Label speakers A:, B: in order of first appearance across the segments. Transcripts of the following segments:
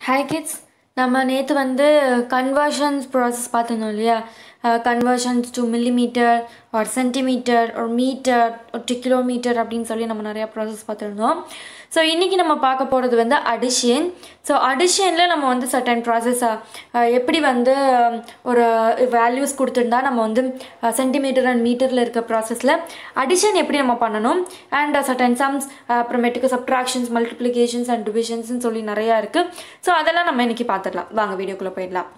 A: Hi kids நம்ம நேற்று வந்து கன்வர்ஷன்ஸ் ப்ராசஸ் பார்த்துருந்தோம் இல்லையா கன்வர்ஷன்ஸ் டு மில்லிமீட்டர் ஒரு சென்டிமீட்டர் ஒரு மீட்டர் ஒரு கிலோமீட்டர் அப்படின்னு சொல்லி நம்ம நிறையா ப்ராசஸ் பார்த்துருந்தோம் ஸோ இன்றைக்கி நம்ம பார்க்க போகிறது வந்து அடிஷன் ஸோ அடிஷனில் நம்ம வந்து சர்டன் ப்ராசஸாக எப்படி வந்து ஒரு வேல்யூஸ் கொடுத்துருந்தா நம்ம வந்து சென்டிமீட்டர் அண்ட் மீட்டரில் இருக்க ப்ராசஸில் அடிஷன் எப்படி நம்ம பண்ணணும் அண்ட் சர்டன் சம்ஸ் அப்புறமேட்டுக்கு சப்ட்ராக்ஷன்ஸ் மல்டிப்ளிகேஷன்ஸ் அண்ட் டிவிஷன்ஸ்னு சொல்லி நிறையா இருக்குது ஸோ அதெல்லாம் நம்ம இன்றைக்கி பார்த்துடலாம் வாங்க வீடியோக்குள்ளே போயிடலாம்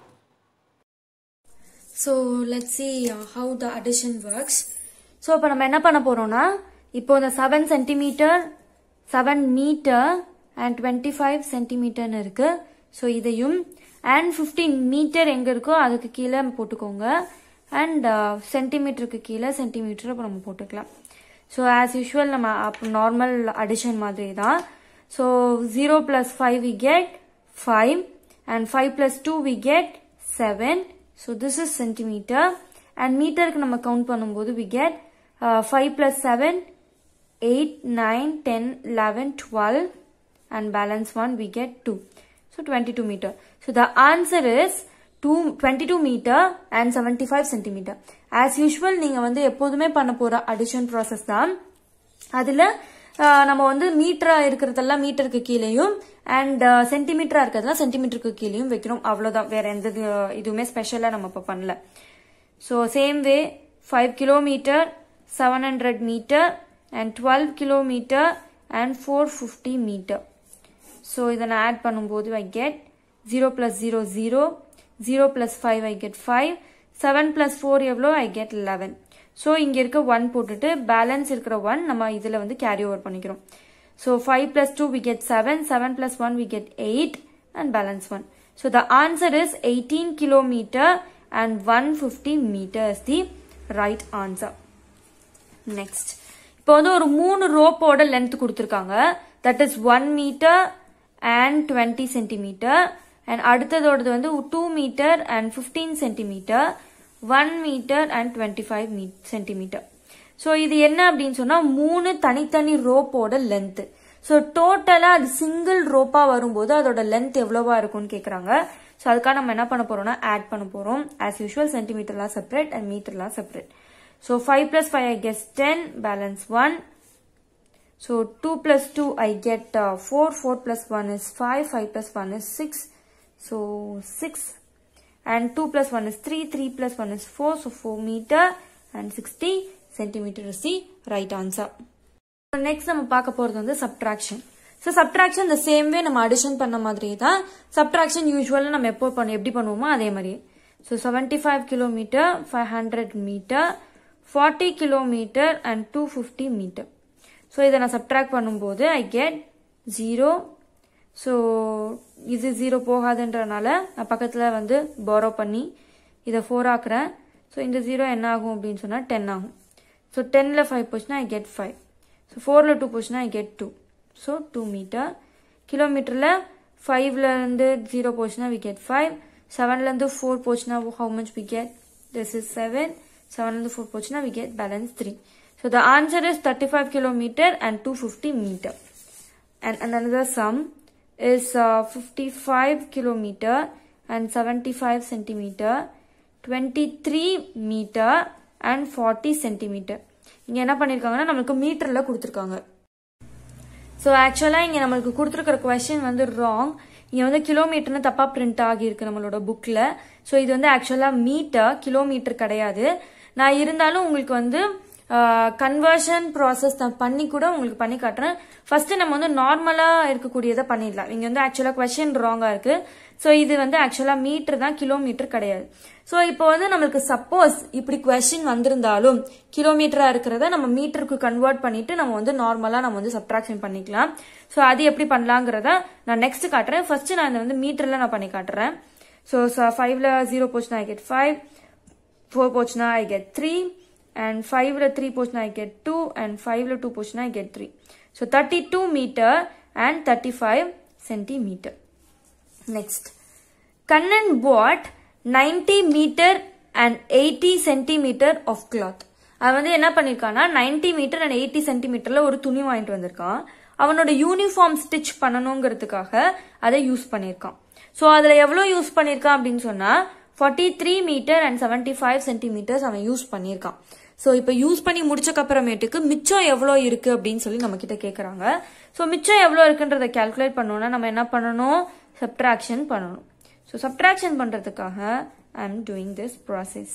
A: so let see how the addition works so இப்போ நம்ம என்ன பண்ண போகிறோம்னா இப்போ இந்த seven centimetre seven metre and twenty five சென்டிமீட்டர்னு இருக்குது ஸோ இதையும் அண்ட் ஃபிஃப்டீன் மீட்டர் எங்கே இருக்கோ அதுக்கு கீழே போட்டுக்கோங்க அண்ட் சென்டிமீட்டருக்கு கீழே சென்டிமீட்டர் இப்போ நம்ம போட்டுக்கலாம் ஸோ ஆஸ் யூஷுவல் நம்ம அப்போ நார்மல் அடிஷன் மாதிரி தான் so zero plus five we get five and five plus two we get seven so this is centimetre and மீட்டருக்கு நம்ம கவுண்ட் பண்ணும்போது we get five plus seven eight nine ten eleven twelve and balance one we get two so twenty two metre so the answer is two twenty two metre and seventy five centimetre as usual நீங்கள் வந்து எப்போதுமே பண்ண போகிற addition process தான் அதில் நம்ம வந்து மீட்டரா இருக்கிறதெல்லாம் மீட்டருக்கு கீழேயும் அண்ட் சென்டிமீட்டரா இருக்கிறதெல்லாம் சென்டிமீட்டருக்கு கீழேயும் வைக்கிறோம் அவ்வளோதான் வேற எந்த இதுவுமே ஸ்பெஷலாக நம்ம இப்போ பண்ணல so same way five kilometre seven hundred metre and twelve kilometre and four fifty metre so இதை நான் ஆட் பண்ணும்போது I get zero plus zero zero zero plus five I get five seven plus four எவ்வளோ I get eleven so இங்கே இருக்க one போட்டுட்டு balance இருக்கிற one நம்ம இதில் வந்து கேரி ஓவர் பண்ணிக்கிறோம் so five plus two we get seven seven plus one we get eight and balance one so the answer is eighteen kilometre and one fifty metre is the right answer next இப்போ வந்து ஒரு மூணு ரோப்போட length கொடுத்துருக்காங்க that is one metre and twenty centimetre and அடுத்ததோடது வந்து two metre and fifteen centimetre one metre and twenty five me centimetre so இது என்ன அப்படின்னு சொன்னால் மூணு தனித்தனி ரோப்போட லென்த்து ஸோ டோட்டலாக அது சிங்கிள் ரோப்பாக வரும்போது அதோட லென்த் எவ்வளோவா இருக்கும்னு கேட்குறாங்க ஸோ அதுக்காக நம்ம என்ன பண்ண போறோம்னா ஆட் பண்ண போகிறோம் ஆஸ் யூஷுவல் சென்டிமீட்டர்லாம் செப்பரேட் அண்ட் மீட்டர்லாம் separate so five plus five I guess ten balance one so two plus two I get four four plus one is five five plus one is six so six and 2 plus 1 is 3, 3 plus 1 is 4, so 4 meter and 60 centimeter is the right answer. Next நம்ம பார்க்க போகிறது வந்து subtraction so subtraction இந்த same way நம்ம addition பண்ண மாதிரி தான் subtraction யூஸ்வலாக நம்ம எப்போ பண்ண எப்படி பண்ணுவோமோ அதே மாதிரி so seventy five kilometre five hundred metre forty kilometre and two fifty metre so இதை நான் சப்ட்ராக்ட் பண்ணும்போது ஐ கெட் ஜீரோ ஸோ இது ஜீரோ போகாதுன்றனால நான் பக்கத்தில் வந்து பாரோ பண்ணி இதை ஃபோர் ஆக்குறேன் ஸோ இந்த ஜீரோ என்ன ஆகும் அப்படின்னு சொன்னால் டென் ஆகும் ஸோ டென்னில் ஃபைவ் போச்சுன்னா ஐ கெட் ஃபைவ் ஸோ ஃபோரில் டூ போச்சுன்னா I get two so two metre கிலோமீட்டரில் ஃபைவ்லேருந்து ஜீரோ போச்சுன்னா வி கெட் ஃபைவ் செவன்லேருந்து ஃபோர் போச்சுன்னா how much we get this is seven செவன்லேருந்து ஃபோர் போச்சுன்னா we get balance three so the answer is thirty five kilometre and two fifty metre and another sum is uh, 55 kilometer and 75 centimeter 23 meter and 40 centimeter இங்க என்ன பண்ணிருக்காங்கன்னா நம்மளுக்கு மீட்டர்ல கொடுத்துருக்காங்க so ஆக்சுவலாக இங்கே நம்மளுக்கு கொடுத்துருக்கிற கொஸ்டின் வந்து ராங் இங்கே வந்து கிலோமீட்டர்னு தப்பாக பிரிண்ட் ஆகியிருக்கு நம்மளோட புக்கில் ஸோ இது வந்து ஆக்சுவலாக மீட்டர் கிலோமீட்டர் கிடையாது நான் இருந்தாலும் உங்களுக்கு வந்து கன்வர்ஷன் ப்ராசஸ் நான் பண்ணி கூட உங்களுக்கு பண்ணி காட்டுறேன் ஃபர்ஸ்ட் நம்ம வந்து நார்மலாக இருக்கக்கூடியதை பண்ணிடலாம் இங்கே வந்து ஆக்சுவலாக கொஸ்டின் ராங்காக இருக்கு ஸோ இது வந்து ஆக்சுவலாக மீட்டர் தான் கிலோமீட்டர் கிடையாது ஸோ இப்போ வந்து நம்மளுக்கு சப்போஸ் இப்படி கொஸ்டின் வந்திருந்தாலும் கிலோமீட்டரா இருக்கிறத நம்ம மீட்டருக்கு கன்வெர்ட் பண்ணிட்டு நம்ம வந்து நார்மலாக நம்ம வந்து சப்ட்ராக்ஷன் பண்ணிக்கலாம் ஸோ அது எப்படி பண்ணலாங்கிறத நான் நெக்ஸ்ட் காட்டுறேன் ஃபர்ஸ்ட் நான் இதை வந்து மீட்டர்ல நான் பண்ணி காட்டுறேன் ஸோ ஃபைவ்ல ஜீரோ போச்சுன்னா ஐ கெட் ஃபைவ் ஃபோர் போச்சுன்னா ஐ கெட் த்ரீ and 5ல 3 போச்சுனா I get 2 and 5ல 2 போச்சுனா I get 3. So 32 meter and 35 centimeter. Next. Kannan bought 90 meter and 80 centimeter of cloth. அவன் வந்து என்ன பண்ணிருக்கான்னா 90 மீட்டர் அண்ட் எயிட்டி சென்டிமீட்டர்ல ஒரு துணி வாங்கிட்டு வந்திருக்கான் அவனோட யூனிஃபார்ம் ஸ்டிச் பண்ணணுங்கிறதுக்காக அதை யூஸ் பண்ணியிருக்கான் ஸோ அதில் எவ்வளோ யூஸ் பண்ணியிருக்கான் அப்படின்னு சொன்னால் forty three metre and seventy five centimetres அவன் யூஸ் பண்ணியிருக்கான் ஸோ இப்போ யூஸ் பண்ணி முடிச்சக்கு அப்புறமேட்டுக்கு மிச்சம் எவ்வளோ இருக்கு அப்படின்னு சொல்லி நம்ம கிட்ட கேட்குறாங்க ஸோ மிச்சம் எவ்வளோ இருக்குன்றதை கால்குலேட் பண்ணோம்னா நம்ம என்ன பண்ணணும் சப்ட்ராக்ஷன் பண்ணணும் ஸோ சப்ட்ராக்ஷன் பண்ணுறதுக்காக I am doing this process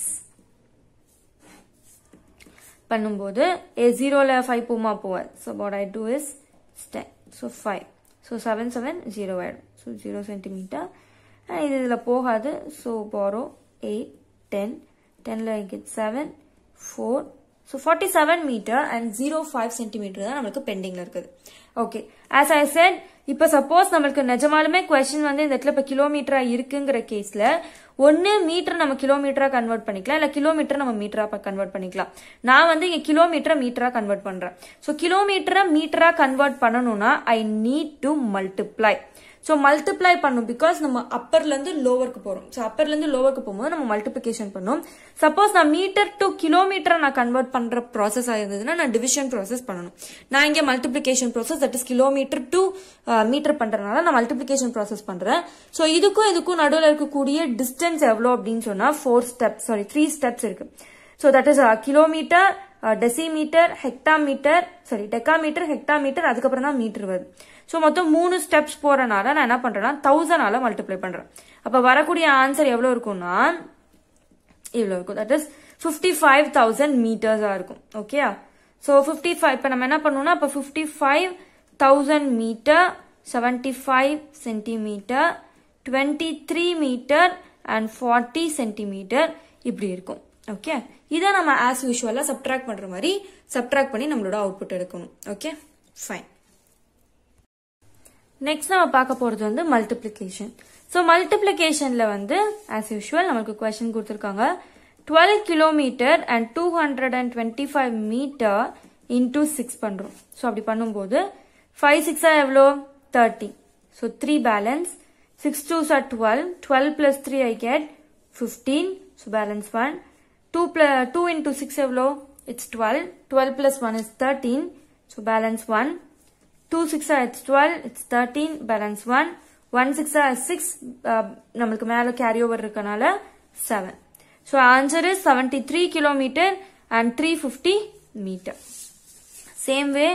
A: பண்ணும்போது ஏ ஜீரோவில் ஃபைவ் போமா போவார் so what I do is ten so five so seven seven zero ஆயிடும் ஸோ ஜீரோ சென்டிமீட்டர் இது இதில் போகாது ஸோ பாரோ எயிட் டென் டென்னில் get seven four so forty seven metre and zero five centimetre தான் நம்மளுக்கு பெண்டிங்கில் இருக்குது ஓகே ஆஸ் ஐ செட் இப்போ சப்போஸ் நம்மளுக்கு நிஜமாலுமே கொஸ்டின் வந்து இந்த இடத்துல இப்போ கிலோமீட்டரா இருக்குங்கிற கேஸில் ஒன்று மீட்டர் நம்ம கிலோமீட்டரா கன்வெர்ட் பண்ணிக்கலாம் இல்லை கிலோமீட்டர் நம்ம மீட்டரா கன்வெர்ட் பண்ணிக்கலாம் நான் வந்து இங்கே கிலோமீட்டரை மீட்டரா கன்வெர்ட் பண்ணுறேன் ஸோ கிலோமீட்டரை மீட்டரா கன்வெர்ட் பண்ணணும்னா I need to multiply so multiply பண்ணும் பிகாஸ் நம்ம அப்பர்லேருந்து லோவருக்கு போகிறோம் ஸோ அப்பர்லேருந்து லோவருக்கு போகும்போது நம்ம மல்டிப்ளிகேஷன் பண்ணும் சப்போஸ் நான் மீட்டர் டு கிலோமீட்டரை நான் கன்வெர்ட் பண்ணுற ப்ராசஸ் ஆயிருந்ததுன்னா நான் டிவிஷன் ப்ராசஸ் பண்ணணும் நான் இங்கே multiplication process that is kilometre to metre பண்ணுறதுனால நான் மல்டிப்ளிகேஷன் ப்ராசஸ் பண்ணுறேன் ஸோ இதுக்கும் இதுக்கும் நடுவில் இருக்கக்கூடிய டிஸ்டன்ஸ் எவ்வளோ அப்படின்னு சொன்னால் four steps sorry three steps இருக்கு so that is kilometre decimetre hectometre sorry decametre hectometre அதுக்கப்புறம் தான் மீட்டர் வருது ஸோ மொத்தம் மூணு ஸ்டெப்ஸ் போறனால நான் என்ன பண்றேன்னா தௌசண்டால மல்டிப்ளை பண்றேன் அப்ப வரக்கூடிய ஆன்சர் எவ்வளவு இருக்கும்னா இவ்வளோ இருக்கும் that is fifty five thousand மீட்டர்ஸா இருக்கும் ஓகே ஸோ ஃபிஃப்டி ஃபைவ் இப்போ நம்ம என்ன பண்ணுவோம்னா இப்போ fifty five thousand metre seventy five centimetre twenty three metre and forty centimetre இப்படி இருக்கும் ஓகே இதை நம்ம ஆஸ் யூஷுவலாக சப்ட்ராக்ட் பண்ணுற மாதிரி சப்ட்ராக்ட் பண்ணி நம்மளோட அவுட்புட் எடுக்கணும் ஓகே ஃபைன் நெக்ஸ்ட் நம்ம பார்க்க போகிறது வந்து மல்டிப்ளிகேஷன் ஸோ மல்டிப்ளிகேஷனில் வந்து ஆஸ் யூஷுவல் நமக்கு கொஸ்டின் கொடுத்துருக்காங்க twelve kilometre and two hundred and twenty five metre into six பண்ணுறோம் ஸோ அப்படி பண்ணும்போது ஃபைவ் சிக்ஸா எவ்வளோ thirty so three balance six two sir twelve twelve plus three I get fifteen so balance one two பிள two into six எவ்வளோ it's twelve twelve plus one is thirteen so balance one 2 6 are it's 12, it's 13, balance 1. 1 6 are 6, uh, நம்மளுக்கு மேல carry over இருக்கனால 7. So answer is 73 kilometer and 350 meter. Same way,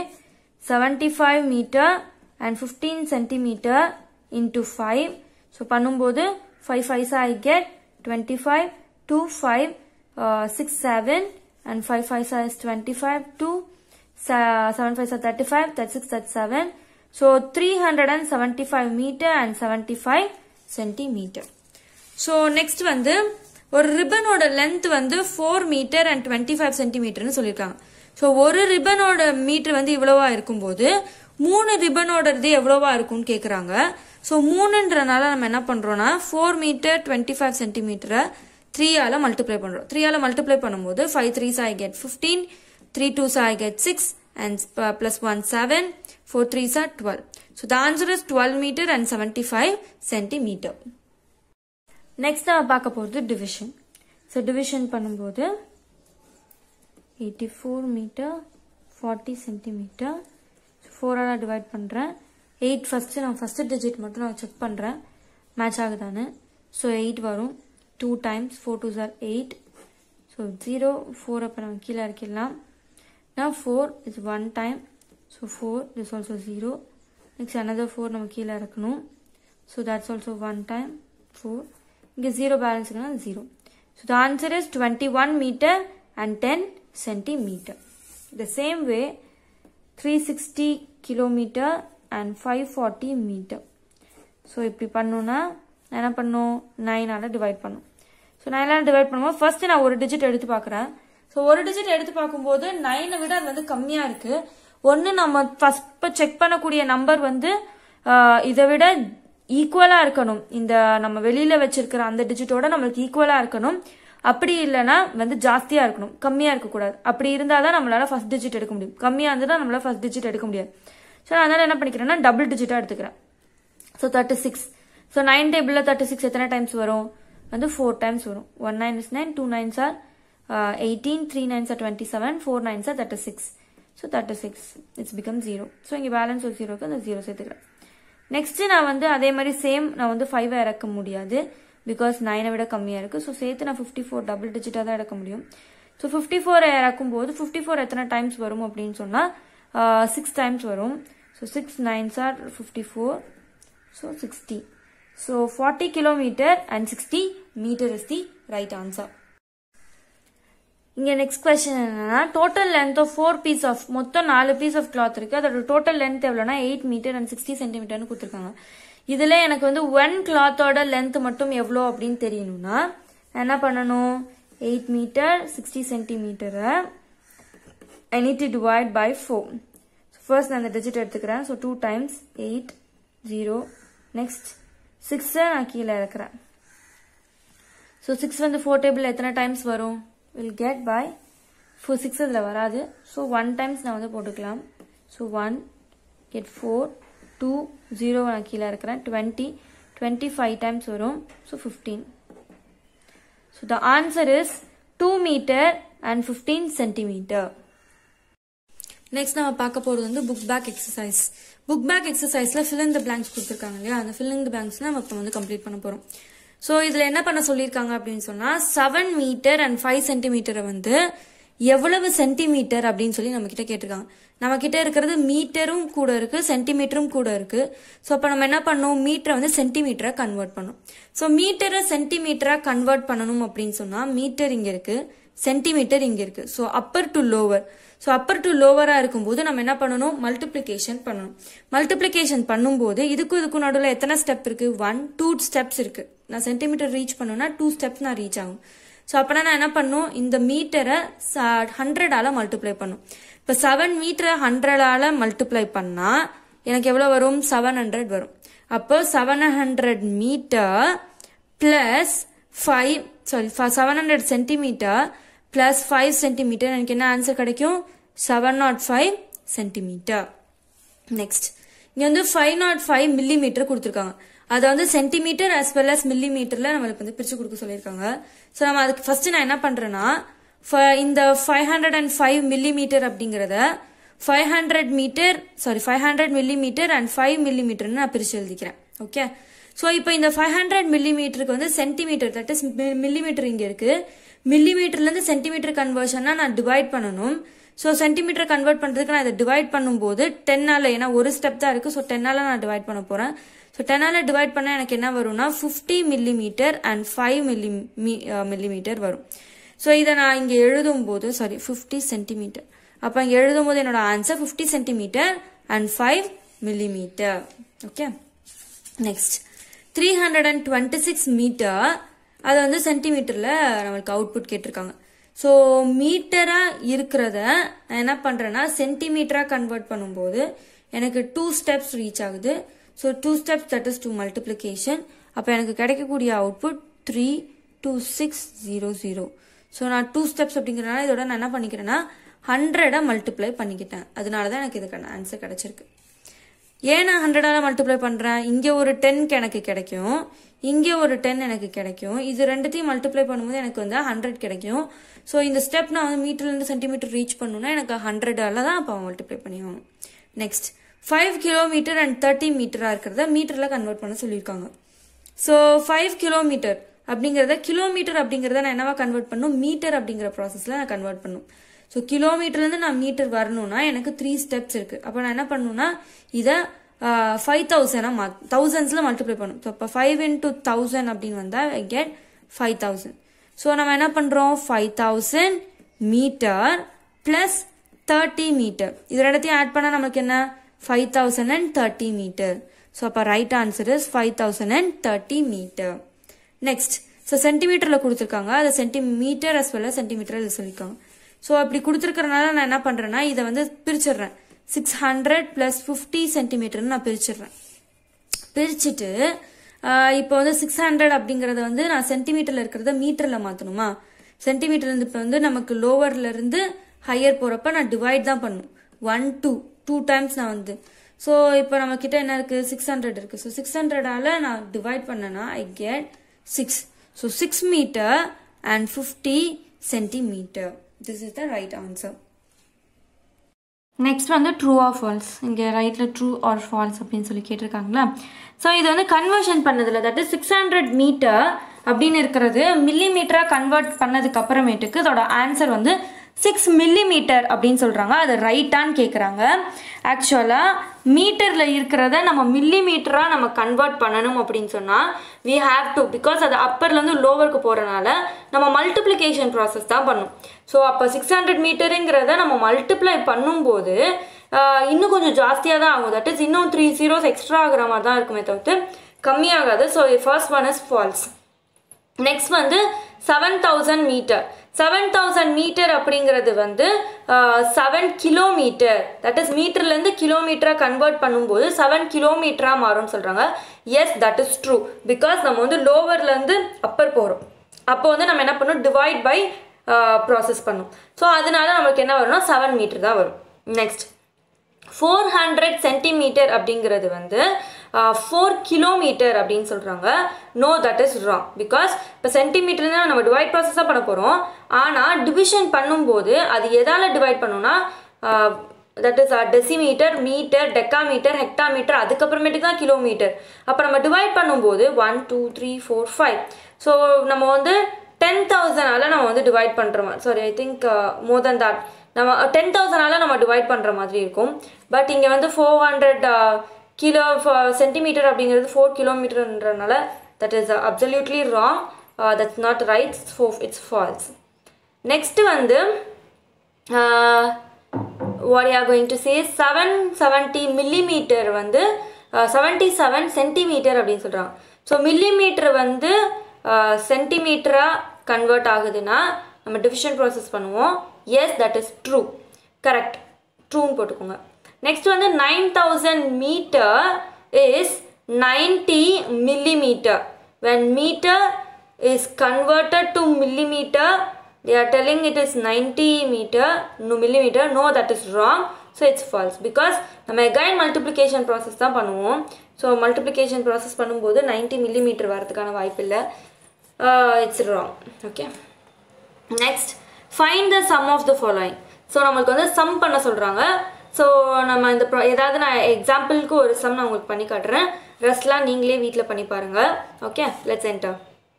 A: 75 meter and 15 centimeter into 5. So பண்ணும்போது 5 5 I get 25, 2 5, uh, 6 7 and 5 5 is 25, 2 7 5 are 35, 36, 37. So 375 meter and 75 centimeter. So next வந்து ஒரு ரிப்பனோட length வந்து four metre and twenty five சென்டிமீட்டர்னு சொல்லியிருக்காங்க so ஒரு ரிப்பனோட metre வந்து இவ்வளவா இருக்கும்போது மூணு ரிப்பனோடது எவ்வளவா இருக்கும்னு கேட்குறாங்க ஸோ மூணுன்றனால நம்ம என்ன பண்ணுறோம்னா ஃபோர் மீட்டர் டுவெண்ட்டி ஃபைவ் சென்டிமீட்டரை த்ரீயால் மல்டிப்ளை பண்ணுறோம் த்ரீயால் மல்டிப்ளை பண்ணும்போது five threes I get fifteen 3 2s I get 6 and uh, plus 1 7 4 3s are 12 so the answer is 12 meter and 75 centimeter next நம்ம பார்க்க போகிறது division so division பண்ணும்போது 84 meter 40 centimeter so 4 ஆல் டிவைட் பண்ணுறேன் 8 ஃபர்ஸ்ட் நான் ஃபர்ஸ்ட் டிஜிட் மட்டும் நான் check பண்ணுறேன் மேட்ச் ஆகுதான்னு ஸோ எயிட் வரும் two times four two sir eight so zero four அப்போ நம்ம கீழே இறக்கிடலாம் Now 4 is one time. So 4 is also 0. Next another 4 நம்ம கீழே இறக்கணும் So that's also one time. 4. இங்கே 0 balance இருக்குன்னா 0. So the answer is 21 meter and 10 centimeter. The same way 360 kilometer and 540 meter. So இப்படி பண்ணோன்னா என்ன பண்ணும் நைனால் டிவைட் பண்ணும் ஸோ நைனால் டிவைட் பண்ணும்போது ஃபர்ஸ்ட் நான் ஒரு டிஜிட் எடுத்து பார்க்குறேன் ஸோ ஒரு டிஜிட் எடுத்து பார்க்கும்போது நைனை விட அது வந்து கம்மியாக இருக்கு ஒன்று நம்ம ஃபர்ஸ்ட் இப்போ செக் பண்ணக்கூடிய நம்பர் வந்து இதை விட ஈக்குவலாக இருக்கணும் இந்த நம்ம வெளியில் வச்சிருக்கிற அந்த டிஜிட்டோட நம்மளுக்கு ஈக்குவலாக இருக்கணும் அப்படி இல்லைன்னா வந்து ஜாஸ்தியாக இருக்கணும் கம்மியாக இருக்கக்கூடாது அப்படி இருந்தால் தான் நம்மளால ஃபர்ஸ்ட் டிஜிட் எடுக்க முடியும் கம்மியாக இருந்ததுன்னா நம்மளால ஃபர்ஸ்ட் டிஜிட் எடுக்க முடியாது ஸோ நான் அதனால என்ன பண்ணிக்கிறேன்னா டபுள் டிஜிட்டாக எடுத்துக்கிறேன் so thirty six so nine டேபிளில் தேர்ட்டி சிக்ஸ் எத்தனை டைம்ஸ் வரும் வந்து ஃபோர் டைம்ஸ் வரும் one nine is nine two nines are eighteen three nines are twenty seven four nines are thirty six so thirty six it's become zero so இங்கே balance ஒரு ஜீரோக்கு அந்த zero சேர்த்துக்கிறேன் next நான் வந்து அதே மாதிரி சேம் நான் வந்து ஃபைவ் இறக்க முடியாது பிகாஸ் நைனை விட கம்மியாக இருக்குது ஸோ சேர்த்து நான் ஃபிஃப்டி ஃபோர் டபுள் டிஜிட்டாக தான் இறக்க முடியும் ஸோ ஃபிஃப்டி ஃபோர் இறக்கும் போது ஃபிஃப்டி ஃபோர் எத்தனை டைம்ஸ் வரும் அப்படின்னு சொன்னால் சிக்ஸ் டைம்ஸ் வரும் so six nines are fifty four so sixty so forty kilometre and sixty metre is the right answer இங்கே நெக்ஸ்ட் கொஸ்டின் என்னன்னா total length of four piece of மொத்தம் நாலு piece of cloth இருக்கு அதோட total length எவ்வளோனா eight metre and sixty சென்டிமீட்டர்னு கொடுத்துருக்காங்க இதில் எனக்கு வந்து ஒன் கிளாத்தோட லென்த் மட்டும் எவ்வளோ அப்படின்னு தெரியணும்னா என்ன பண்ணணும் எயிட் மீட்டர் சிக்ஸ்டி சென்டிமீட்டரை I need to divide by four first நான் அந்த டிஜிட் எடுத்துக்கிறேன் so two times eight zero next சிக்ஸை நான் கீழே இறக்குறேன் ஸோ சிக்ஸ் வந்து ஃபோர் டேபிள் எத்தனை டைம்ஸ் வரும் will get by four six அதில் வராது ஸோ ஒன் டைம்ஸ் நான் வந்து போட்டுக்கலாம் so one get four two zero நான் கீழே இருக்கிறேன் டுவெண்ட்டி டுவெண்ட்டி ஃபைவ் டைம்ஸ் வரும் so fifteen so the answer is two metre and fifteen centimetre next நம்ம பார்க்க போகிறது வந்து book back exercise book back எக்ஸசைஸில் ஃபில் இந்த பிளாங்க்ஸ் கொடுத்துருக்காங்க இல்லையா அந்த ஃபில் இந்த பிளாங்க்ஸ் நம்ம இப்போ வந்து கம்ப்ளீட் பண்ண போகிறோம் ஸோ இதில் என்ன பண்ண சொல்லியிருக்காங்க அப்படின்னு சொன்னால் செவன் மீட்டர் அண்ட் ஃபைவ் சென்டிமீட்டரை வந்து எவ்வளவு சென்டிமீட்டர் அப்படின்னு சொல்லி நம்ம கிட்ட கேட்டிருக்காங்க நம்ம கிட்ட இருக்கிறது மீட்டரும் கூட இருக்கு சென்டிமீட்டரும் கூட இருக்கு ஸோ அப்போ நம்ம என்ன பண்ணோம் மீட்டரை வந்து சென்டிமீட்டரா கன்வெர்ட் பண்ணோம் ஸோ மீட்டரை சென்டிமீட்டரா கன்வெர்ட் பண்ணணும் அப்படின்னு சொன்னா மீட்டர் இங்க இருக்கு சென்டிமீட்டர் இங்க இருக்கு so upper to lower so upper to லோவரா இருக்கும்போது நம்ம என்ன பண்ணணும் மல்டிப்ளிகேஷன் பண்ணணும் மல்டிப்ளிகேஷன் பண்ணும்போது இதுக்கும் இதுக்கும் நடுவில் எத்தனை ஸ்டெப் இருக்கு ஒன் டூ ஸ்டெப்ஸ் இருக்கு நான் சென்டிமீட்டர் ரீச் பண்ணணும்னா டூ ஸ்டெப்ஸ் நான் ரீச் ஆகும் ஸோ அப்போனா நான் என்ன பண்ணும் இந்த மீட்டரை ஹண்ட்ரடால மல்டிப்ளை பண்ணும் இப்போ செவன் மீட்டரை ஹண்ட்ரடால மல்டிப்ளை பண்ணா எனக்கு எவ்வளோ வரும் செவன் ஹண்ட்ரட் வரும் அப்போ seven hundred metre plus five sorry seven hundred centimetre plus five centimetre எனக்கு என்ன ஆன்சர் கிடைக்கும் seven not five centimetre next இங்க வந்து five not five millimetre கொடுத்துருக்காங்க அதை வந்து சென்டிமீட்டர் as well as மில்லி மீட்டர்ல நம்மளுக்கு வந்து பிரிச்சு கொடுக்க சொல்லியிருக்காங்க ஸோ நம்ம அதுக்கு ஃபர்ஸ்ட் நான் என்ன பண்றேன்னா ஃப- இந்த five hundred and five millimetre அப்படிங்கிறத five hundred metre sorry five hundred millimetre and five மில்லி மீட்டர்னு நான் பிரிச்சு எழுதிக்கிறேன் ஓகே ஸோ இப்போ இந்த ஃபைவ் ஹண்ட்ரட் மில்லி மீட்டருக்கு வந்து centimetre that is millimetre இங்கே இருக்கு மில்லி மீட்டர்லேருந்து சென்டிமீட்டர் கன்வர்ஷனா நான் டிவைட் பண்ணணும் ஸோ சென்டிமீட்டர் கன்வெர்ட் பண்ணுறதுக்கு நான் இதை டிவைட் பண்ணும்போது டென்னால ஏன்னா ஒரு ஸ்டெப் தான் இருக்கு ஸோ டென்னால நான் டிவைட் பண்ண போறேன் ஸோ டென்னால டிவைட் பண்ண எனக்கு என்ன வரும்னா fifty millimetre and five milli millimetre வரும் ஸோ இதை நான் இங்கே எழுதும் போது சாரி ஃபிஃப்டி சென்டிமீட்டர் அப்போ இங்கே எழுதும் போது என்னோட answer fifty centimetre and five millimetre okay next three hundred and twenty six metre அது வந்து சென்டிமீட்டரில் நம்மளுக்கு அவுட்புட் கேட்டிருக்காங்க ஸோ மீட்டராக இருக்கிறத நான் என்ன பண்ணுறேன்னா சென்டிமீட்டராக கன்வெர்ட் பண்ணும்போது எனக்கு டூ ஸ்டெப்ஸ் ரீச் ஆகுது so two steps that is two multiplication அப்போ எனக்கு கிடைக்கக்கூடிய output three two six zero zero so நான் டூ ஸ்டெப்ஸ் அப்படிங்கிறனால இதோட நான் என்ன பண்ணிக்கிறேன்னா ஹண்ட்ரடை மல்டிப்ளை பண்ணிக்கிட்டேன் அதனால தான் எனக்கு இதுக்கான ஆன்சர் கிடைச்சிருக்கு ஏன் நான் ஹண்ட்ரடால மல்டிப்ளை பண்றேன் இங்க ஒரு டென்க்கு எனக்கு கிடைக்கும் இங்க ஒரு டென் எனக்கு கிடைக்கும் இது ரெண்டுத்தையும் மல்டிப்ளை பண்ணும்போது எனக்கு வந்து ஹண்ட்ரட் கிடைக்கும் ஸோ இந்த ஸ்டெப் நான் வந்து மீட்டர்ல இருந்து சென்டிமீட்டர் ரீச் பண்ணணும்னா எனக்கு ஹண்ட்ரடால தான் அப்போ மல்டிப்ளை பண்ணி ஆகணும் next five kilometre and thirty மீட்டரா இருக்கிறத மீட்டர்ல கன்வெர்ட் பண்ண சொல்லியிருக்காங்க ஸோ ஃபைவ் கிலோமீட்டர் அப்படிங்கிறத கிலோமீட்டர் அப்படிங்கிறத நான் என்னவா கன்வெர்ட் பண்ணும் மீட்டர் அப்படிங்கிற ப்ராசஸ்ல நான் கன்வெர்ட் பண்ணும் ஸோ கிலோமீட்டர்லேருந்து நான் மீட்டர் வரணும்னா எனக்கு த்ரீ ஸ்டெப்ஸ் இருக்கு அப்போ நான் என்ன பண்ணணும்னா இதை ஃபைவ் தௌசண்டாக மா தௌசண்ட்ஸில் மல்டிப்ளை பண்ணும் ஸோ இப்போ ஃபைவ் இன்டூ தௌசண்ட் அப்படின்னு வந்தால் I get five thousand so நம்ம என்ன பண்ணுறோம் five thousand metre plus thirty metre இது ரெண்டத்தையும் ஆட் பண்ணால் நமக்கு என்ன five thousand and thirty metre so அப்போ right answer is five thousand and thirty metre next so சென்டிமீட்டரில் கொடுத்துருக்காங்க அதை centimetre as well as centimetre இதில் சொல்லியிருக்காங்க ஸோ அப்படி கொடுத்துருக்கறனால நான் என்ன பண்ணுறேன்னா இதை வந்து பிரிச்சிடுறேன் சிக்ஸ் ஹண்ட்ரட் ப்ளஸ் ஃபிஃப்டி சென்டிமீட்டர்னு நான் பிரிச்சிடுறேன் பிரிச்சுட்டு ஆஹ் இப்போ வந்து சிக்ஸ் ஹண்ட்ரட் அப்படிங்கறத வந்து நான் சென்டிமீட்டர்ல இருக்கிறத மீட்டர்ல மாத்தணுமா சென்டிமீட்டர் இருந்து இப்போ வந்து நமக்கு லோவர்ல இருந்து ஹையர் போறப்ப நான் டிவைட் தான் பண்ணும் ஒன் டூ டூ டைம்ஸ் நான் வந்து ஸோ இப்போ நம்ம கிட்ட என்ன இருக்கு சிக்ஸ் ஹண்ட்ரட் இருக்கு ஸோ சிக்ஸ் ஹண்ட்ரடால நான் டிவைட் பண்ணனா I get six so six metre and fifty centimetre this is the right answer next வந்து ட்ரூ ஆர் ஃபால்ஸ் இங்கே ரைட்டில் ட்ரூ ஆர் ஃபால்ஸ் அப்படின்னு சொல்லி கேட்டிருக்காங்களா ஸோ இது வந்து கன்வர்ஷன் பண்ணதில் தட் சிக்ஸ் ஹண்ட்ரட் மீட்டர் அப்படின்னு இருக்கிறது மில்லி மீட்டராக கன்வெர்ட் பண்ணதுக்கு அப்புறமேட்டுக்கு இதோட ஆன்சர் வந்து சிக்ஸ் மில்லி மீட்டர் அப்படின்னு சொல்கிறாங்க அது ரைட்டான்னு கேட்குறாங்க ஆக்சுவலாக மீட்டரில் இருக்கிறத நம்ம மில்லி மீட்டராக நம்ம கன்வெர்ட் பண்ணணும் அப்படின்னு சொன்னால் வி ஹாவ் டு பிகாஸ் அது அப்பர்லேருந்து லோவருக்கு போகிறனால நம்ம மல்டிப்ளிகேஷன் ப்ராசஸ் தான் பண்ணும் ஸோ அப்போ சிக்ஸ் ஹண்ட்ரட் மீட்டருங்கிறத நம்ம மல்டிப்ளை பண்ணும்போது ஆஹ், இன்னும் கொஞ்சம் ஜாஸ்தியாக தான் ஆகும் தட் இஸ் இன்னும் த்ரீ ஜீரோஸ் எக்ஸ்ட்ரா ஆகுற மாதிரி தான் இருக்குமே தவிர்த்து கம்மியாகாது so first one is false next வந்து seven thousand metre seven thousand metre அப்படிங்கிறது வந்து செவன் கிலோமீட்டர் தட் இஸ் மீட்டர்லேருந்து கிலோமீட்டராக கன்வெர்ட் பண்ணும்போது செவன் கிலோமீட்டராக மாறும்னு சொல்கிறாங்க yes that is true because நம்ம வந்து லோவர்லேருந்து அப்பர் போகிறோம் அப்போ வந்து நம்ம என்ன பண்ணணும் டிவைட் பை ப்ராசஸ் பண்ணும் ஸோ அதனால நம்மளுக்கு என்ன வரும்னா செவன் மீட்டர் தான் வரும் நெக்ஸ்ட் ஃபோர் ஹண்ட்ரட் சென்டிமீட்டர் அப்படிங்கிறது வந்து ஃபோர் கிலோமீட்டர் அப்படின்னு சொல்கிறாங்க no that is wrong because இப்போ சென்டிமீட்டர்னா நம்ம டிவைட் ப்ராசஸாக பண்ண போகிறோம் ஆனால் டிவிஷன் பண்ணும்போது அது எதால் டிவைட் பண்ணோம்னா that is decimetre metre decametre hectometre அதுக்கப்புறமேட்டுக்கு தான் கிலோமீட்டர் அப்போ நம்ம டிவைட் பண்ணும்போது one two three four five so நம்ம வந்து டென் தௌசண்டால் நம்ம வந்து டிவைட் பண்ணுறோம் sorry I think more than that நம்ம டென் தௌசண்டால் நம்ம டிவைட் பண்ணுற மாதிரி இருக்கும் பட் இங்கே வந்து ஃபோர் ஹண்ட்ரட் கிலோ சென்டிமீட்டர் அப்படிங்கிறது ஃபோர் கிலோமீட்டர்ன்றனால that is absolutely wrong that's not right ஃபோ இட்ஸ் ஃபால்ஸ் நெக்ஸ்ட்டு வந்து what you are going to say seven seventy millimetre வந்து செவன்ட்டி செவன் சென்டிமீட்டர் அப்படின்னு சொல்கிறாங்க ஸோ மில்லிமீட்டர் வந்து சென்டிமீட்டராக கன்வெர்ட் ஆகுதுன்னா நம்ம டிவிஷன் ப்ராசஸ் பண்ணுவோம் yes that is true correct ட்ரூன்னு போட்டுக்கோங்க நெக்ஸ்ட் வந்து nine thousand metre is ninety millimetre when metre is converted to millimeter they are telling it is 90 meter no millimeter no that is wrong so it's false because நம்ம again multiplication process தான் பண்ணுவோம் so multiplication process பண்ணும்போது 90 millimeter வரதுக்கான வாய்ப்பு இல்லை it's wrong okay next find the sum of the following so நம்மளுக்கு வந்து some பண்ண சொல்கிறாங்க ஸோ நம்ம இந்த ப்ரோ ஏதாவது நான் எக்ஸாம்பிளுக்கு ஒரு சம் நான் உங்களுக்கு பண்ணி காட்டுறேன் ரெஸ்ட்லாம் நீங்களே வீட்டில் பண்ணி பாருங்கள் okay let's enter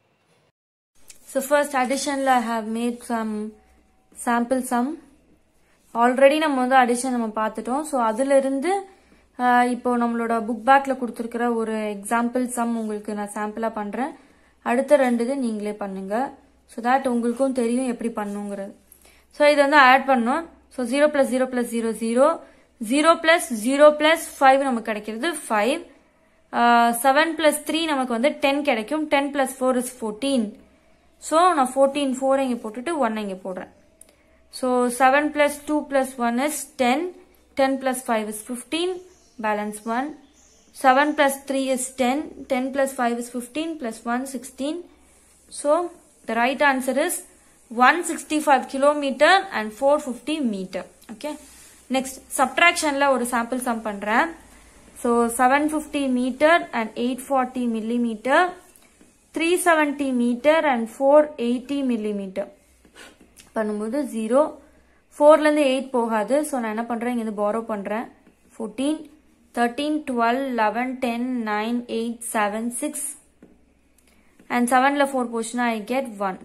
A: So first addition I have made some sample sum. Already நம்ம வந்து அடிஷன் நம்ம பார்த்துட்டோம் ஸோ அதிலிருந்து ஆஹ், இப்போ நம்மளோட புக் பேக்கில் கொடுத்துருக்கிற ஒரு எக்ஸாம்பிள் சம் உங்களுக்கு நான் சாம்பிளாக பண்ணுறேன் அடுத்த ரெண்டு இது நீங்களே பண்ணுங்க ஸோ தட் உங்களுக்கும் தெரியும் எப்படி பண்ணுங்கிறது ஸோ இதை வந்து ஆட் பண்ணோம் so zero plus zero plus zero zero zero plus zero plus five நமக்கு கிடைக்கிறது ஃபைவ் செவன் ப்ளஸ் த்ரீ நமக்கு வந்து டென் கிடைக்கும் ten plus four is fourteen so நான் ஃபோர்டீன் ஃபோர் இங்கே போட்டுட்டு ஒன் இங்கே போடுறேன் so seven plus two plus one is ten ten plus five is fifteen balance one seven plus three is ten ten plus five is fifteen plus one sixteen so the right answer is one sixty five kilometre and four fifty metre okay next சப்ட்ராக்ஷனில் ஒரு sample sum பண்ணுறேன் so seven fifty metre and eight forty millimetre three seventy metre and four eighty millimetre பண்ணும்போது zero ஃபோர்லேருந்து eight போகாது ஸோ நான் என்ன பண்ணுறேன் இங்கேருந்து பாரோ பண்ணுறேன் fourteen thirteen twelve eleven ten nine eight seven six and செவனில் ஃபோர் போச்சுன்னா ஐ கெட் ஒன்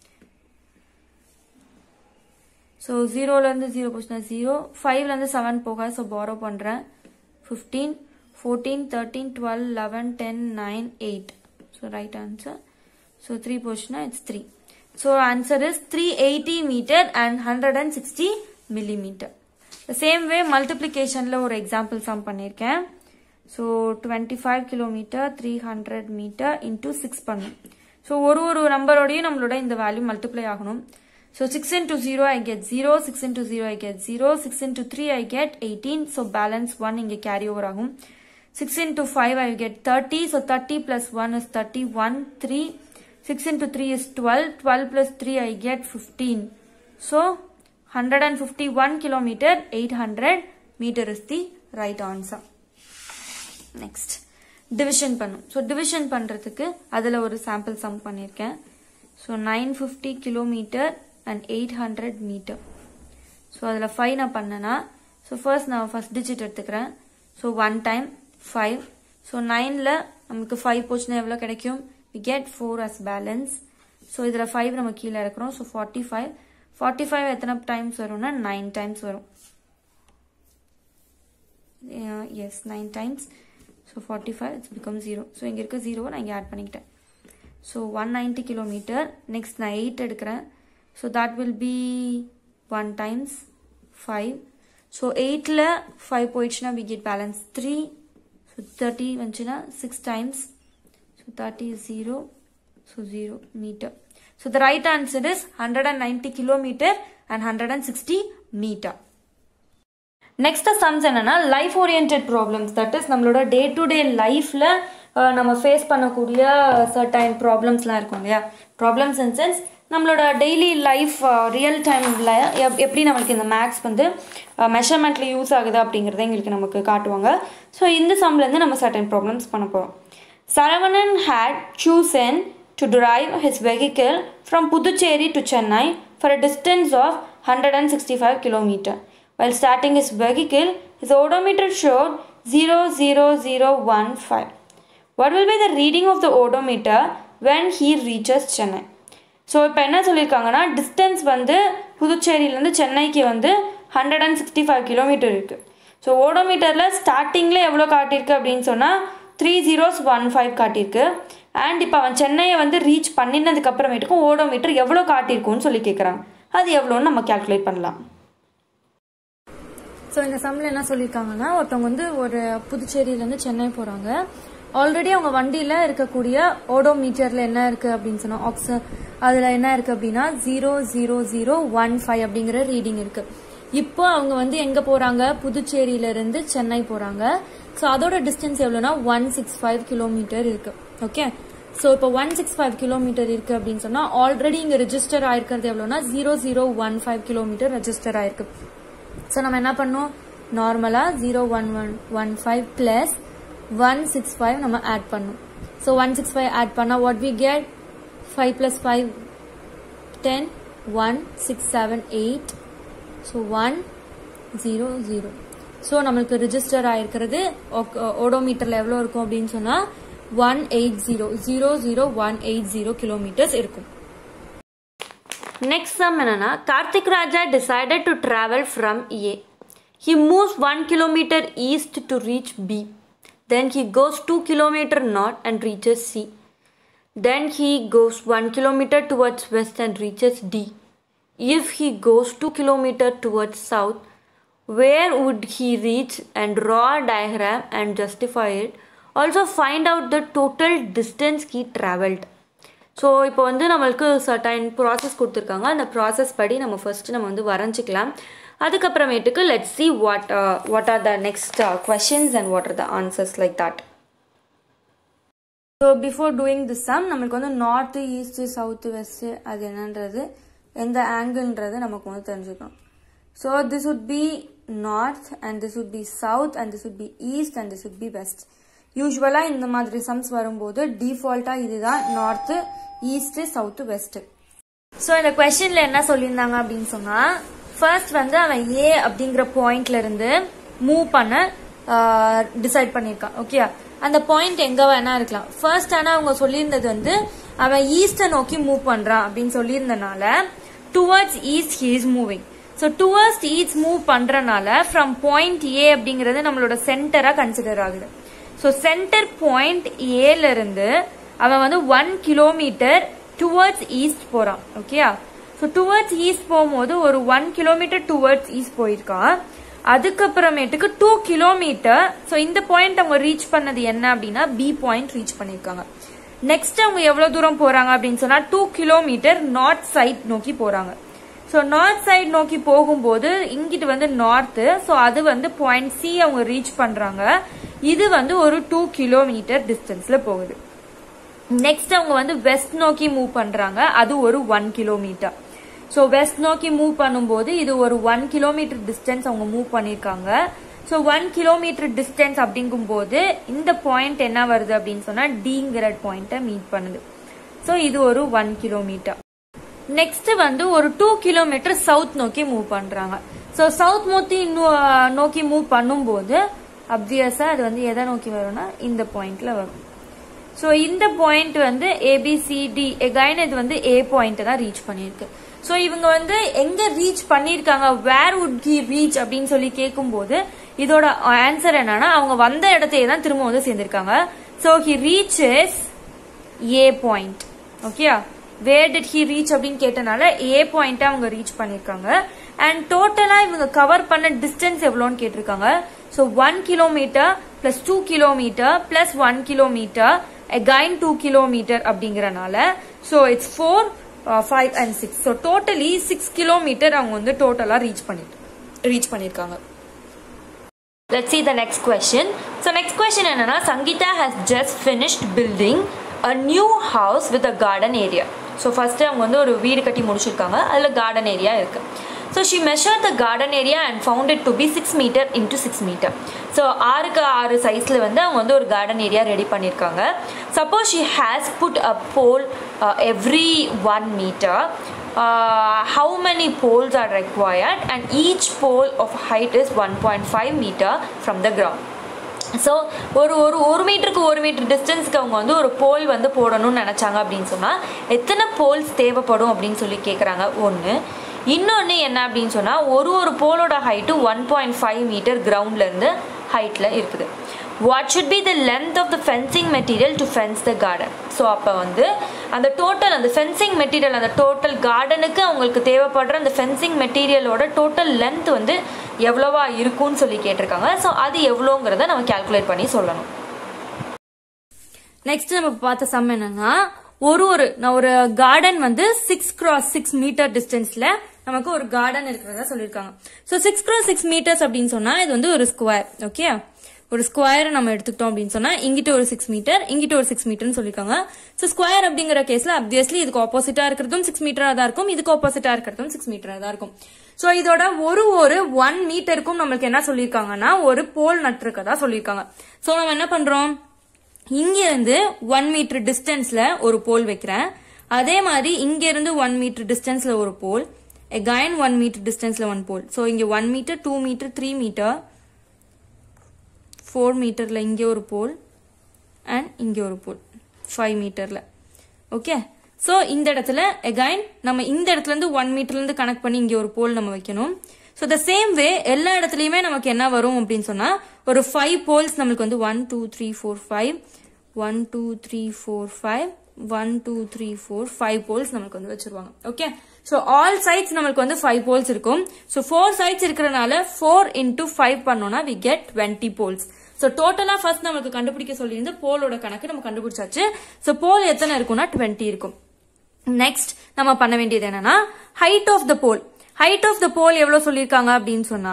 A: ஸோ ஜீரோலேருந்து ஜீரோ போச்சுன்னா ஜீரோ ஃபைவ்லேருந்து செவன் போகாது ஸோ பாரோ பண்ணுறேன் fifteen fourteen thirteen twelve eleven ten nine eight so right answer so three போச்சுன்னா it's three so answer is three eighty metre and hundred and sixty millimetre same way மல்டிப்ளிகேஷனில் ஒரு example sum பண்ணியிருக்கேன் so twenty five kilometre three hundred metre into six பண்ணும் so ஒரு ஒரு நம்பரோடையும் நம்மளோட இந்த வேல்யூ மல்டிப்ளை ஆகணும் so six into zero I get zero six into zero I get zero six into three I get eighteen so balance one இங்கே carry over ஆகும் six into five I get thirty so thirty plus one is thirty one three six into three is twelve twelve plus three I get fifteen so hundred and fifty one kilometre eight hundred metre is the right answer next division பண்ணும் so division பண்ணுறதுக்கு அதில் ஒரு sample sum பண்ணியிருக்கேன் so nine fifty kilometre and eight hundred metre so அதில் five நான் பண்ணேன்னா so first நான் first digit எடுத்துக்கிறேன் so one time five so நைனில் நமக்கு ஃபைவ் போச்சுன்னா எவ்வளோ கிடைக்கும் we get four as balance so இதில் ஃபைவ் நம்ம கீழே இருக்கிறோம் so forty five forty five எத்தனை டைம்ஸ் வரும்னா நைன் டைம்ஸ் வரும் yes nine times so forty five it's become zero so இங்கே இருக்க ஜீரோவை நான் இங்கே ஆட் பண்ணிக்கிட்டேன் so one ninety kilometre next நான் எயிட் எடுக்கிறேன் so that will be one times five so எயிட்டில் ஃபைவ் போயிடுச்சுன்னா we get balance three so thirty வந்துச்சுன்னா six times so thirty zero so zero metre so the right answer is hundred and ninety kilometre and hundred and sixty metre next sums என்னன்னா life orient problems that is நம்மளோட day to day லைஃப்ல நம்ம face பண்ணக்கூடிய certain ப்ராப்ளம்ஸ்லாம் இருக்கும் இல்லையா problems in sense நம்மளோட daily life real டைமில் எப்படி நம்மளுக்கு இந்த மேக்ஸ் வந்து மெஷர்மெண்ட்டில் யூஸ் ஆகுது அப்படிங்கிறத எங்களுக்கு நமக்கு காட்டுவாங்க ஸோ இந்த சம்லேருந்து நம்ம சர்டைன் ப்ராப்ளம்ஸ் பண்ண போகிறோம் Saravanan had chosen to drive his vehicle from Puducherry to Chennai for a distance of hundred and sixty five kilometre While starting his vehicle, his odometer showed 00015. What will be the reading of the odometer when he reaches Chennai? So இப்போ என்ன சொல்லியிருக்காங்கன்னா distance வந்து புதுச்சேரியிலேருந்து சென்னைக்கு வந்து hundred and sixty five kilometre இருக்குது so ஓடோமீட்டரில் ஸ்டார்டிங்கில் எவ்வளோ காட்டியிருக்கு அப்படின்னு சொன்னால் த்ரீ ஜீரோஸ் ஒன் ஃபைவ் காட்டியிருக்கு அண்ட் இப்போ அவன் சென்னையை வந்து ரீச் பண்ணினதுக்கு அப்புறமேட்டுக்கும் ஓடோமீட்டர் எவ்வளோ காட்டியிருக்குன்னு சொல்லி கேட்குறாங்க அது எவ்வளோன்னு நம்ம கால்குலேட் பண்ணலாம் ஸோ இந்த சம்மில் என்ன சொல்லியிருக்காங்கன்னா ஒருத்தவங்க வந்து ஒரு புதுச்சேரியிலேருந்து சென்னை போகிறாங்க ஆல்ரெடி அவங்க வண்டியில் இருக்கக்கூடிய ஓடோமீட்டரில் என்ன இருக்குது அப்படின்னு சொன்னால் ஆக்ச அதில் என்ன இருக்குது அப்படின்னா zero zero zero one five அப்படிங்கிற ரீடிங் இருக்குது இப்போ அவங்க வந்து எங்கே போகிறாங்க புதுச்சேரியிலேருந்து சென்னை போகிறாங்க ஸோ அதோட டிஸ்டன்ஸ் எவ்வளோனா ஒன் சிக்ஸ் ஃபைவ் கிலோமீட்டர் இருக்குது ஓகே ஸோ இப்போ ஒன் சிக்ஸ் ஃபைவ் கிலோமீட்டர் இருக்கு அப்படின்னு சொன்னால் ஆல்ரெடி இங்கே ரெஜிஸ்டர் ஆயிருக்கிறது எவ்வளோனா zero zero one five kilometre register ஆயிருக்கு ஸோ நம்ம என்ன பண்ணோம் நார்மலாக zero one one one five plus one six five நம்ம ஆட் பண்ணோம் so one six five add பண்ணால் what we get five plus five ten one six seven eight so one zero zero so நம்மளுக்கு register ஆயிருக்கிறது ஓடோமீட்டரில் எவ்வளோ இருக்கும் அப்படின்னு சொன்னால் one eight zero zero zero one eight zero kilometres இருக்கும் next sum என்னன்னா Karthik Raja decided to travel from A he moves one kilometre east to reach B then he goes two kilometre north and reaches C then he goes one kilometre towards west and reaches D if he goes two kilometre towards south where would he reach and draw diagram and justify it also find out the total distance he travelled so இப்போ வந்து நம்மளுக்கு certain process கொடுத்துருக்காங்க அந்த process படி நம்ம first நம்ம வந்து வரைஞ்சிக்கலாம் அதுக்கப்புறமேட்டுக்கு let see what what are the next questions and what are the answers like that so before doing this sum நம்மளுக்கு வந்து நார்த்து ஈஸ்ட்டு சவுத்து வெஸ்ட்டு அது என்னன்றது எந்த ஆங்கிள்ன்றது நமக்கு வந்து தெரிஞ்சுக்கணும் so this would be north and this would be south and this would be east and this would be west யூஸ்வலாக இந்த மாதிரி சம்ஸ் வரும்போது டிஃபால்ட்டாக இதுதான் north east south west so இந்த கொஸ்டின்ல என்ன சொல்லியிருந்தாங்க அப்படின்னு சொன்னா ஃபர்ஸ்ட் வந்து அவன் ஏ அப்படிங்கிற பாயிண்ட்ல இருந்து மூவ் பண்ண டிசைட் பண்ணியிருக்கான் ஓகே அந்த பாயிண்ட் எங்க வேணா இருக்கலாம் ஃபர்ஸ்ட் ஆனா அவங்க சொல்லியிருந்தது வந்து அவன் ஈஸ்ட நோக்கி மூவ் பண்றான் அப்படின்னு சொல்லியிருந்தனால towards east he is moving so towards east move பண்றனால ஃப்ரம் பாயிண்ட் ஏ அப்படிங்கிறது நம்மளோட சென்டரா கன்சிடர் ஆகுது ஸோ சென்டர் பாயிண்ட் ஏல இருந்து அவன் வந்து ஒன் கிலோமீட்டர் டுவர்ட்ஸ் ஈஸ்ட் போறான் ஓகேயா ஸோ டுவர்ட்ஸ் ஈஸ்ட் போகும்போது ஒரு ஒன் கிலோமீட்டர் டுவர்ட்ஸ் ஈஸ்ட் போயிருக்கான் அதுக்கப்புறமேட்டுக்கு டூ கிலோமீட்டர் ஸோ இந்த பாயிண்ட் அவங்க ரீச் பண்ணது என்ன அப்படின்னா பி பாயிண்ட் ரீச் பண்ணியிருக்காங்க நெக்ஸ்ட் அவங்க எவ்வளவு தூரம் போறாங்க அப்படின்னு சொன்னா டூ கிலோமீட்டர் நார்த் சைட் நோக்கி போறாங்க ஸோ நார்த் சைட் நோக்கி போகும்போது இங்கிட்டு வந்து நார்த்து ஸோ அது வந்து பாயிண்ட் சி அவங்க ரீச் பண்றாங்க இது வந்து ஒரு டூ கிலோமீட்டர் டிஸ்டன்ஸ்ல போகுது நெக்ஸ்ட் அவங்க வந்து வெஸ்ட் நோக்கி மூவ் பண்றாங்க அது ஒரு ஒன் கிலோமீட்டர் ஸோ வெஸ்ட் நோக்கி மூவ் பண்ணும்போது இது ஒரு ஒன் கிலோமீட்டர் டிஸ்டன்ஸ் அவங்க மூவ் பண்ணிருக்காங்க ஸோ ஒன் கிலோமீட்டர் டிஸ்டன்ஸ் அப்படிங்கும்போது இந்த பாயிண்ட் என்ன வருது அப்படின்னு சொன்னா டிங்கிற பாயிண்ட்டை மீட் பண்ணுது ஸோ இது ஒரு ஒன் கிலோமீட்டர் நெக்ஸ்ட் வந்து ஒரு டூ கிலோமீட்டர் சவுத் நோக்கி மூவ் பண்றாங்க ஸோ சவுத் நோக்கி நோக்கி மூவ் பண்ணும்போது அப்வியஸாக அது வந்து எதை நோக்கி வரும்னா இந்த பாயிண்ட்ல வரும் ஸோ இந்த பாயிண்ட் வந்து ஏபிசிடி எகைன் இது வந்து ஏ பாயிண்ட் தான் ரீச் பண்ணியிருக்கு ஸோ இவங்க வந்து எங்க ரீச் பண்ணியிருக்காங்க வேர் வுட் ஹி ரீச் அப்படின்னு சொல்லி கேட்கும்போது இதோட ஆன்சர் என்னன்னா அவங்க வந்த இடத்தையே தான் திரும்ப வந்து சேர்ந்திருக்காங்க so he reaches A point okay where did he reach அப்படின்னு கேட்டனால ஏ பாயிண்ட் அவங்க ரீச் பண்ணிருக்காங்க அண்ட் டோட்டலா இவங்க கவர் பண்ண டிஸ்டன்ஸ் எவ்வளோன்னு கேட்டிருக்காங்க so one kilometre plus two kilometre plus one kilometre again two kilometre அப்படிங்கறனால so it's four five and six so totally six kilometre அவங்க வந்து டோட்டலா ரீச் பண்ணி ரீச் பண்ணிருக்காங்க Let's see the next question. So next question என்னன்னா Sangeetha has just finished building a new house with a garden area. So first அவங்க வந்து ஒரு வீடு கட்டி முடிச்சிருக்காங்க அதில் கார்டன் ஏரியா இருக்கு so she measure the garden area and found it to be six metre into six metre so ஆறுக்கு ஆறு சைஸில் வந்து அவங்க வந்து ஒரு கார்டன் ஏரியா ரெடி பண்ணியிருக்காங்க suppose she has put a pole every one metre uh, how many poles are required and each pole of height is 1.5 meter from the ground so ஒரு ஒரு ஒரு மீட்டருக்கு ஒரு மீட்டர் டிஸ்டன்ஸ்க்கு அவங்க வந்து ஒரு போல் வந்து போடணும்னு நினச்சாங்க அப்படின்னு சொன்னால் எத்தனை போல்ஸ் தேவைப்படும் அப்படின்னு சொல்லி கேட்குறாங்க ஒன்று இன்னொன்று என்ன அப்படின்னு சொன்னால் ஒரு ஒரு போலோட height one point five metre கிரவுண்ட்லேருந்து ஹைட்டில் இருக்குது what should be the length of the fencing material to fence the garden so அப்போ வந்து அந்த டோட்டல் அந்த ஃபென்சிங் மெட்டீரியல் அந்த டோட்டல் கார்டனுக்கு அவங்களுக்கு தேவைப்படுற அந்த ஃபென்சிங் மெட்டீரியலோட டோட்டல் லென்த் வந்து எவ்வளவா இருக்கும்னு சொல்லி கேட்டிருக்காங்க ஸோ அது எவ்வளோங்கிறத நம்ம கால்குலேட் பண்ணி சொல்லணும் நெக்ஸ்ட் நம்ம பார்த்த சம் என்னன்னா ஒரு ஒரு நான் ஒரு கார்டன் வந்து சிக்ஸ் கிராஸ் சிக்ஸ் மீட்டர் டிஸ்டன்ஸ்ல நமக்கு ஒரு கார்டன் இருக்கிறதா சொல்லியிருக்காங்க so six cross six metres அப்படின்னு சொன்னா இது வந்து ஒரு ஸ்கொயர் ஓகே ஒரு ஸ்கொயரை நம்ம எடுத்துக்கிட்டோம் அப்படின்னு சொன்னா இங்கிட்ட ஒரு சிக்ஸ் மீட்டர் இங்கிட்ட ஒரு சிக்ஸ் மீட்டர்னு சொல்லியிருக்காங்க ஸோ ஸ்கொயர் அப்படிங்கிற கேஸ்ல அப்வியஸ்லி இதுக்கு ஆப்போசிட்டா இருக்கிறதும் சிக்ஸ் மீட்டரா தான் இருக்கும் இதுக்கு ஆப்போசிட்டா இருக்கிறதும் சிக்ஸ் மீட்டரா தான் இருக்கும் ஸோ இதோட ஒரு ஒரு ஒன் மீட்டருக்கும் நம்மளுக்கு என்ன சொல்லியிருக்காங்கன்னா ஒரு போல் நட்டிருக்கதா சொல்லியிருக்காங்க ஸோ நம்ம என்ன பண்றோம் இங்க இருந்து ஒன் மீட்டர் டிஸ்டன்ஸ்ல ஒரு போல் வைக்கிறேன் அதே மாதிரி இங்க இருந்து ஒன் மீட்டர் டிஸ்டன்ஸ்ல ஒரு போல் எகைன் ஒன் மீட்டர் டிஸ்டன்ஸ்ல ஒன் போல் ஸோ இங்க one metre two metre three metre four மீட்டர்ல இங்கே ஒரு போல் அண்ட் இங்கே ஒரு போல் ஃபைவ் மீட்டர்ல ஓகே ஸோ இந்த இடத்துல எகைன் நம்ம இந்த இடத்துல இருந்து ஒன் மீட்டர்ல இருந்து கனெக்ட் பண்ணி இங்கே ஒரு போல் நம்ம வைக்கணும் ஸோ த சேம் வே எல்லா இடத்துலையுமே நமக்கு என்ன வரும் அப்படின்னு சொன்னா ஒரு ஃபைவ் போல்ஸ் நம்மளுக்கு வந்து one two three four five one two three four five one two three four five poles நமக்கு வந்து வச்சிருவாங்க ஓகே ஸோ ஆல் சைட்ஸ் நம்மளுக்கு வந்து ஃபைவ் போல்ஸ் இருக்கும் ஸோ ஃபோர் சைட்ஸ் இருக்கிறனால ஃபோர் இன்டூ ஃபைவ் பண்ணோம்னா we get twenty poles so டோட்டலா first நம்மளுக்கு கண்டுபிடிக்க சொல்லியிருந்து போலோட கணக்கு நம்ம கண்டுபிடிச்சாச்சு ஸோ போல் எத்தனை இருக்கும்னா டுவெண்ட்டி இருக்கும் நெக்ஸ்ட் நம்ம பண்ண வேண்டியது என்னன்னா height of the pole height of the pole எவ்வளவு சொல்லியிருக்காங்க அப்படின்னு சொன்னா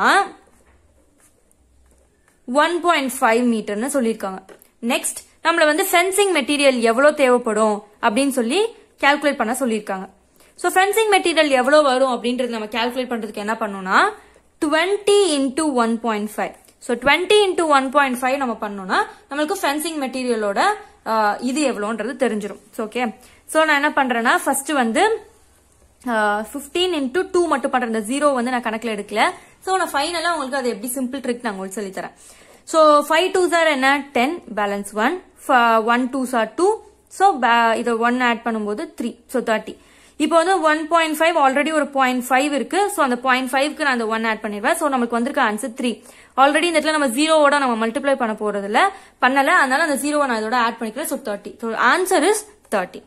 A: ஒன் பாயிண்ட் ஃபைவ் மீட்டர்னு சொல்லியிருக்காங்க நெக்ஸ்ட் நம்மள வந்து ஃபென்சிங் மெட்டீரியல் எவ்வளவு தேவைப்படும் அப்படின்னு சொல்லி கால்குலேட் பண்ண சொல்லியிருக்காங்க ஸோ ஃபென்சிங் மெட்டீரியல் எவ்வளோ வரும் அப்படின்றது நம்ம கால்குலேட் பண்றதுக்கு என்ன பண்ணோம்னா twenty into one point five so twenty into one point five நம்ம பண்ணோம்னா நம்மளுக்கு ஃபென்சிங் மெட்டீரியலோட இது எவ்வளோன்றது தெரிஞ்சிடும் ஓகே ஸோ நான் என்ன பண்றேன்னா ஃபர்ஸ்ட் வந்து ஃபிஃப்டீன் இன்டூ டூ மட்டும் பண்றேன் இந்த ஜீரோ வந்து நான் கணக்கில் எடுக்கல ஸோ நான் ஃபைனலாக உங்களுக்கு அது எப்படி சிம்பிள் ட்ரிக் நான் உங்களுக்கு சொல்லித்தரேன் ஸோ ஃபைவ் டூ சார் என்ன ten balance one one two sir two so இதை ஒன் ஆட் பண்ணும்போது த்ரீ ஸோ தேர்ட்டி இப்போ வந்து ஒன் பாயிண்ட் ஃபைவ் ஆல்ரெடி ஒரு பாயிண்ட் ஃபைவ் இருக்கு ஸோ அந்த பாயிண்ட் ஃபைவ்க்கு நான் அந்த ஒன் ஆட் பண்ணிடுவேன் ஸோ நமக்கு வந்திருக்க ஆன்சர் த்ரீ ஆல்ரெடி இந்த இடத்துல நம்ம ஜீரோவோட நம்ம மல்டிப்ளை பண்ண போறது இல்ல பண்ணல அதனால அந்த ஜீரோவை நான் இதோட ஆட் பண்ணிக்கிறேன் so thirty so answer is thirty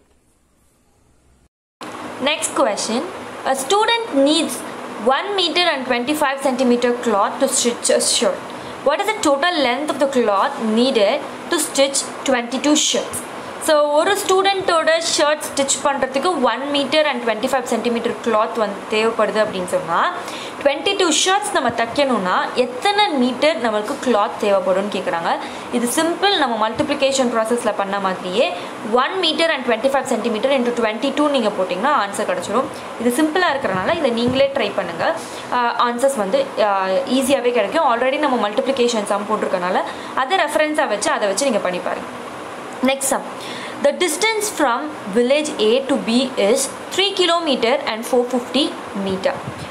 A: Next question. A student needs 1 meter and 25 centimeter cloth to stitch a shirt. What is the total length of the cloth needed to stitch 22 shirts? So ஒரு ஸ்டூடெண்ட்டோட shirt stitch பண்ணுறதுக்கு one metre and twenty five centimetre cloth வந்து தேவைப்படுது அப்படின்னு சொன்னால் twenty two shirts நம்ம தைக்கணும்னா எத்தனை metre நம்மளுக்கு கிளாத் தேவைப்படும்னு கேட்குறாங்க இது சிம்பிள் நம்ம மல்டிப்ளிகேஷன் ப்ராசஸில் பண்ண மாதிரியே one metre and twenty five centimetre into twenty two நீங்கள் போட்டிங்கன்னா ஆன்சர் கிடச்சிரும் இது சிம்பிளாக இருக்கிறனால இதை நீங்களே ட்ரை பண்ணுங்கள் ஆன்சர்ஸ் வந்து ஈஸியாகவே கிடைக்கும் ஆல்ரெடி நம்ம மல்டிப்ளிகேஷன் சம் போட்டிருக்கனால அதை ரெஃபரன்ஸாக வச்சு அதை வச்சு நீங்கள் பண்ணி பாருங்கள் Next sum. The distance from village A to B is 3 kilometer and 450 meter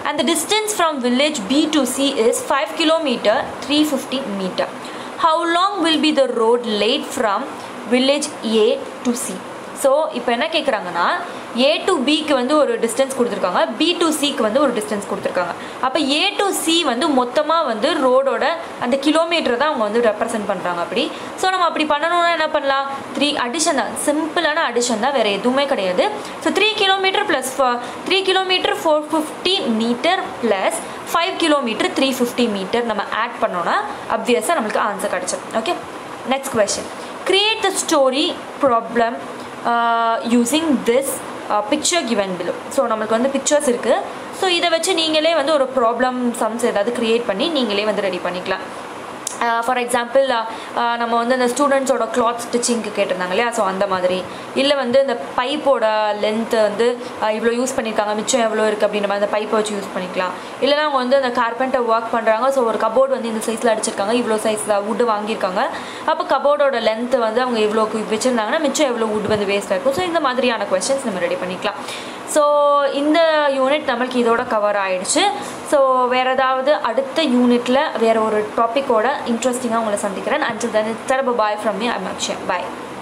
A: and the distance from village B to C is 5 kilometer 350 meter. How long will be the road laid from village A to C? So இப்போ என்ன கேட்குறாங்கன்னா A to பிக்கு வந்து ஒரு distance கொடுத்துருக்காங்க B to சிக்கு வந்து ஒரு டிஸ்டன்ஸ் கொடுத்துருக்காங்க அப்போ ஏ டு சி வந்து மொத்தமாக வந்து ரோடோட அந்த கிலோமீட்டர் தான் அவங்க வந்து ரெப்ரசென்ட் பண்ணுறாங்க அப்படி ஸோ நம்ம அப்படி பண்ணணும்னா என்ன பண்ணலாம் த்ரீ அடிஷன் தான் சிம்பிளான அடிஷன் தான் வேறு எதுவுமே கிடையாது so three kilometre plus three kilometre four fifty metre plus five kilometre three fifty metre நம்ம ஆட் பண்ணோன்னா அப்வியஸாக நம்மளுக்கு ஆன்சர் கிடச்சிடும் okay next question create the story problem using this picture given below so நம்மளுக்கு வந்து பிக்சர்ஸ் இருக்குது so இதை வச்சு நீங்களே வந்து ஒரு ப்ராப்ளம் சம்ஸ் ஏதாவது க்ரியேட் பண்ணி நீங்களே வந்து ரெடி பண்ணிக்கலாம் ஃபார் எக்ஸாம்பிள் நம்ம வந்து அந்த ஸ்டூடெண்ட்ஸோட கிளாத் ஸ்டிச்சிங்க்கு கேட்டிருந்தாங்க இல்லையா ஸோ அந்த மாதிரி இல்லை வந்து இந்த பைப்போட லென்த்து வந்து இவ்வளோ யூஸ் பண்ணியிருக்காங்க மிச்சம் எவ்வளோ இருக்குது அப்படின்ற மாதிரி அந்த பைப்பை வச்சு யூஸ் பண்ணிக்கலாம் இல்லைனா அவங்க வந்து அந்த கார்பெண்டர் ஒர்க் பண்ணுறாங்க ஸோ ஒரு கபோர்டு வந்து இந்த சைஸில் அடிச்சிருக்காங்க இவ்வளோ சைஸ் வுட்டு வாங்கியிருக்காங்க அப்போ கபோர்டோட லென்த்து வந்து அவங்க இவ்வளோ வச்சுருந்தாங்கன்னா மிச்சம் எவ்வளோ வுட் வந்து வேஸ்ட் இருக்கும் ஸோ இந்த மாதிரியான கொஸ்டின்ஸ் நம்ம ரெடி பண்ணிக்கலாம் ஸோ இந்த யூனிட் நம்மளுக்கு இதோட கவர் ஆயிடுச்சு ஸோ வேறு ஏதாவது அடுத்த யூனிட்டில் வேறு ஒரு டாப்பிக்கோட இன்ட்ரெஸ்டிங்காக உங்களை சந்திக்கிறேன் அண்டில் தென் தரப bye from me I'm Akshaya bye